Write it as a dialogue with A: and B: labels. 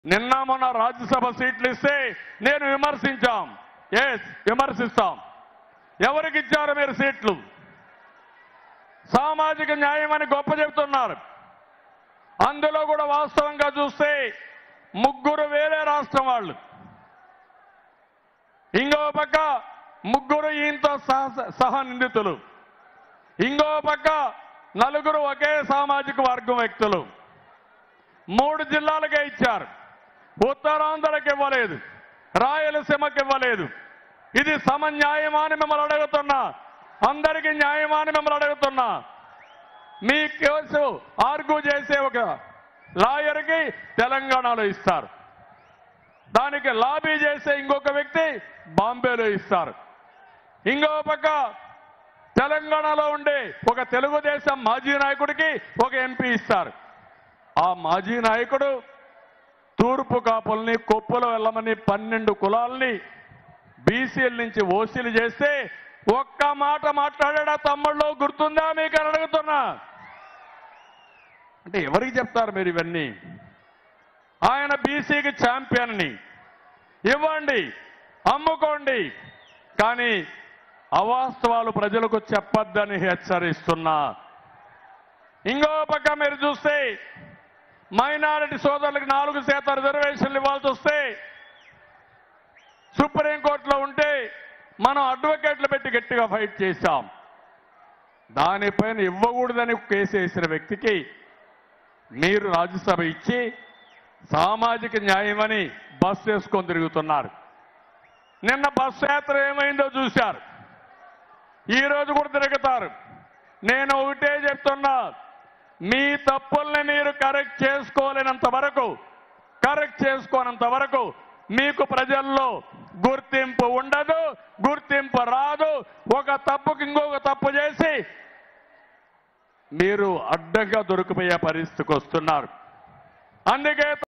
A: నిన్న మొన్న రాజ్యసభ సీట్లు ఇస్తే నేను విమర్శించాం ఎస్ విమర్శిస్తాం ఎవరికి ఇచ్చారు మీరు సీట్లు సామాజిక న్యాయం అని గొప్ప చెబుతున్నారు అందులో కూడా వాస్తవంగా చూస్తే ముగ్గురు వేరే రాష్ట్రం వాళ్ళు ఇంకో పక్క ముగ్గురు ఈయనతో సహ సహ నిందితులు ఇంకో పక్క నలుగురు ఒకే సామాజిక వర్గం వ్యక్తులు మూడు జిల్లాలకే ఇచ్చారు ఉత్తరాంధ్రకి ఇవ్వలేదు రాయలసీమకి ఇవ్వలేదు ఇది సమన్యాయమా అని మిమ్మల్ని అడుగుతున్నా అందరికీ న్యాయమా అని మిమ్మల్ని అడుగుతున్నా మీ కేసు ఆర్గ్యూ చేసే ఒక లాయర్కి తెలంగాణలో ఇస్తారు దానికి లాబీ చేసే ఇంకొక వ్యక్తి బాంబేలో ఇస్తారు ఇంకో పక్క తెలంగాణలో ఉండే ఒక తెలుగుదేశం మాజీ నాయకుడికి ఒక ఎంపీ ఇస్తారు ఆ మాజీ నాయకుడు తూర్పు కాపుల్ని కొప్పులో వెళ్ళమని పన్నెండు కులాల్ని బీసీల నుంచి ఓసీలు చేస్తే ఒక్క మాట మాట్లాడా తమ్ముళ్ళు గుర్తుందా మీకు అని అడుగుతున్నా అంటే ఎవరికి చెప్తారు మీరు ఇవన్నీ ఆయన బీసీకి ఛాంపియన్ని ఇవ్వండి అమ్ముకోండి కానీ అవాస్తవాలు ప్రజలకు చెప్పొద్దని హెచ్చరిస్తున్నా ఇంకో పక్క మీరు చూస్తే మైనారిటీ సోదరులకు నాలుగు శాతం రిజర్వేషన్లు ఇవ్వాల్సి వస్తే సుప్రీంకోర్టులో ఉంటే మనం అడ్వకేట్లు పెట్టి గట్టిగా ఫైట్ చేశాం దానిపైన ఇవ్వకూడదని కేసు వేసిన వ్యక్తికి మీరు రాజ్యసభ ఇచ్చి సామాజిక న్యాయమని బస్ వేసుకొని తిరుగుతున్నారు నిన్న బస్ యాత్ర ఏమైందో చూశారు ఈ రోజు కూడా తిరుగుతారు నేను ఒకటే చెప్తున్నా మీ తప్పుల్ని మీరు కరెక్ట్ చేసుకోలేనంత వరకు కరెక్ట్ చేసుకోనంత వరకు మీకు ప్రజల్లో గుర్తింపు ఉండదు గుర్తింపు రాదు ఒక తప్పుకి ఇంకొక తప్పు చేసి మీరు అడ్డంగా దొరికిపోయే పరిస్థితికి వస్తున్నారు అందుకే